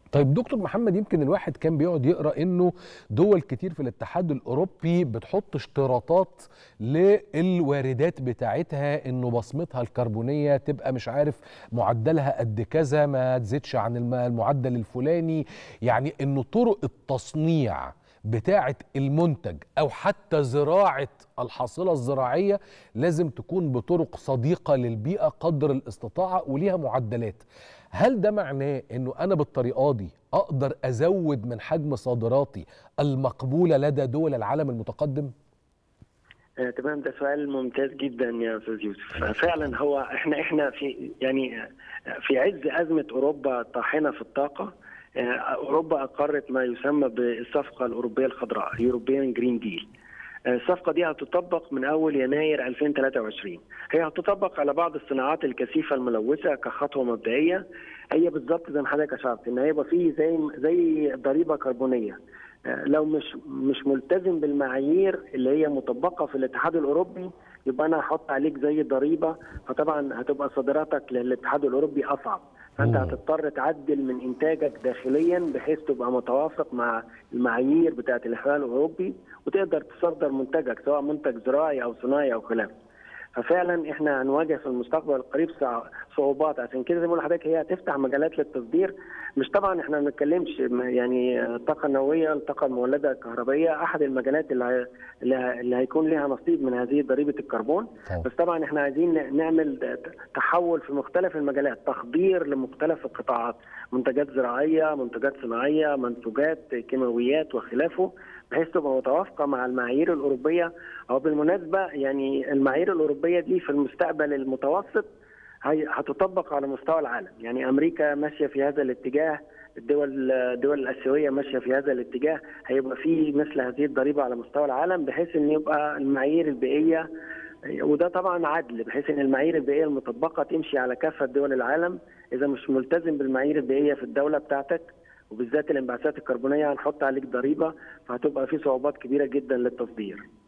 طيب دكتور محمد يمكن الواحد كان بيقعد يقرا انه دول كتير في الاتحاد الاوروبي بتحط اشتراطات للواردات بتاعتها انه بصمتها الكربونيه تبقى مش عارف معدلها قد كذا ما تزيدش عن الم- المعدل الفلاني يعني انه طرق التصنيع بتاعه المنتج او حتى زراعه الحاصله الزراعيه لازم تكون بطرق صديقه للبيئه قدر الاستطاعه وليها معدلات هل ده معناه انه انا بالطريقه دي اقدر ازود من حجم صادراتي المقبوله لدى دول العالم المتقدم آه، تمام ده سؤال ممتاز جدا يا استاذ يوسف فعلا هو احنا احنا في يعني آه، في عز ازمه اوروبا الطاحنه في الطاقه آه، اوروبا اقرت ما يسمى بالصفقه الاوروبيه الخضراء يوروبيان جرين ديل الصفقة دي هتطبق من أول يناير 2023 هي هتطبق على بعض الصناعات الكثيفة الملوثة كخطوة مبدئية هي بالظبط زي ما حضرتك أشرت إن هيبقى فيه زي زي ضريبة كربونية آه، لو مش مش ملتزم بالمعايير اللي هي مطبقة في الاتحاد الأوروبي يبقى أنا هحط عليك زي ضريبة فطبعا هتبقى صادراتك للاتحاد الأوروبي أصعب فانت مم. هتضطر تعدل من انتاجك داخليا بحيث تبقى متوافق مع المعايير بتاعه الاتحاد الاوروبي وتقدر تصدر منتجك سواء منتج زراعي او صناعي او خلافه. ففعلا احنا هنواجه في المستقبل القريب صع- صعوبات عشان كده زي ما بقول لحضرتك هي هتفتح مجالات للتصدير مش طبعا احنا ما بنتكلمش م- يعني الطاقه النوويه الطاقه المولده الكهربائيه احد المجالات اللي هي- اللي ه- اللي هيكون لها نصيب من هذه ضريبه الكربون طبعا. بس طبعا احنا عايزين نعمل تحول في مختلف المجالات تخدير لمختلف القطاعات منتجات زراعيه منتجات صناعيه منتجات كيماويات وخلافه بحيث تبقى متوافقه مع المعايير الاوروبيه او بالمناسبه يعني المعايير الاوروبيه دي في المستقبل المتوسط هي هتطبق على مستوى العالم يعني امريكا ماشيه في هذا الاتجاه الدول الدول الاسيويه ماشيه في هذا الاتجاه هيبقى في مثل هذه الضريبه على مستوى العالم بحيث ان يبقى المعايير البيئيه وده طبعا عدل بحيث ان المعايير البيئيه المطبقه تمشي على كافه دول العالم اذا مش ملتزم بالمعايير البيئيه في الدوله بتاعتك وبالذات الانبعاثات الكربونيه هنحط عليك ضريبه فهتبقى في صعوبات كبيره جدا للتصدير